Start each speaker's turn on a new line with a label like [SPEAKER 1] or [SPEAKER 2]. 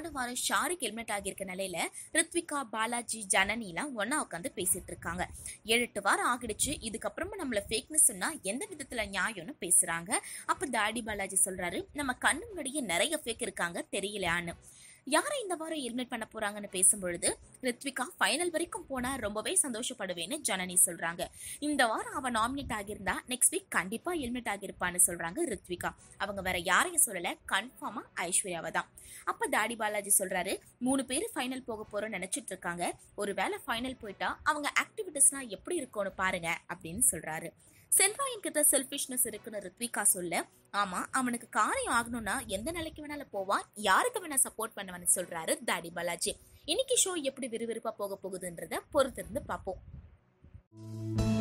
[SPEAKER 1] போன வாரம் ஷாருக் ஹெல்மெட் ஆகியிருக்க நிலையில ரித்விகா பாலாஜி ஜனனிலாம் ஒண்ணா உட்காந்து பேசிட்டு இருக்காங்க ஏழு எட்டு வாரம் ஆகிடுச்சு இதுக்கப்புறமா நம்மள ஃபேக்னஸ் சொன்னா எந்த விதத்துல நியாயம்னு பேசுறாங்க அப்ப தாடி பாலாஜி சொல்றாரு நம்ம கண்ணு முன்னாடியே நிறைய ஃபேக் இருக்காங்க தெரியலையான்னு யாரை இந்த வாரம் எலிமினேட் பண்ண போறாங்கன்னு பேசும்பொழுது ரித்விகா ஃபைனல் வரைக்கும் போனா ரொம்பவே சந்தோஷப்படுவேன்னு ஜனனி சொல்றாங்க இந்த வாரம் அவ நாமினேட் ஆகியிருந்தா நெக்ஸ்ட் வீக் கண்டிப்பா எலிமினேட் ஆகியிருப்பான்னு சொல்றாங்க ரித்விகா அவங்க வேற யாரையும் சொல்லல கன்ஃபார்மா ஐஸ்வர்யாவை தான் அப்ப தாடி பாலாஜி சொல்றாரு மூணு பேர் ஃபைனல் போக போறோம்னு நினைச்சிட்டு இருக்காங்க ஒருவேளை ஃபைனல் போயிட்டா அவங்க ஆக்டிவிட்டிஸ்லாம் எப்படி இருக்கும்னு பாருங்க அப்படின்னு சொல்றாரு சென்ட்ராயன் கிட்ட செல்ஃபிஷ்னஸ் இருக்குன்னு ரித்விகா சொல்ல ஆமா அவனுக்கு காரியம் ஆகணும்னா எந்த நிலைக்கு வேணாலும் போவான் யாருக்கு வேணா சப்போர்ட் பண்ணுவான்னு சொல்றாரு தாடி பாலாஜி இன்னைக்கு ஷோ எப்படி விறுவிறுப்பா போக போகுதுன்றத பொறுத்திருந்து பார்ப்போம்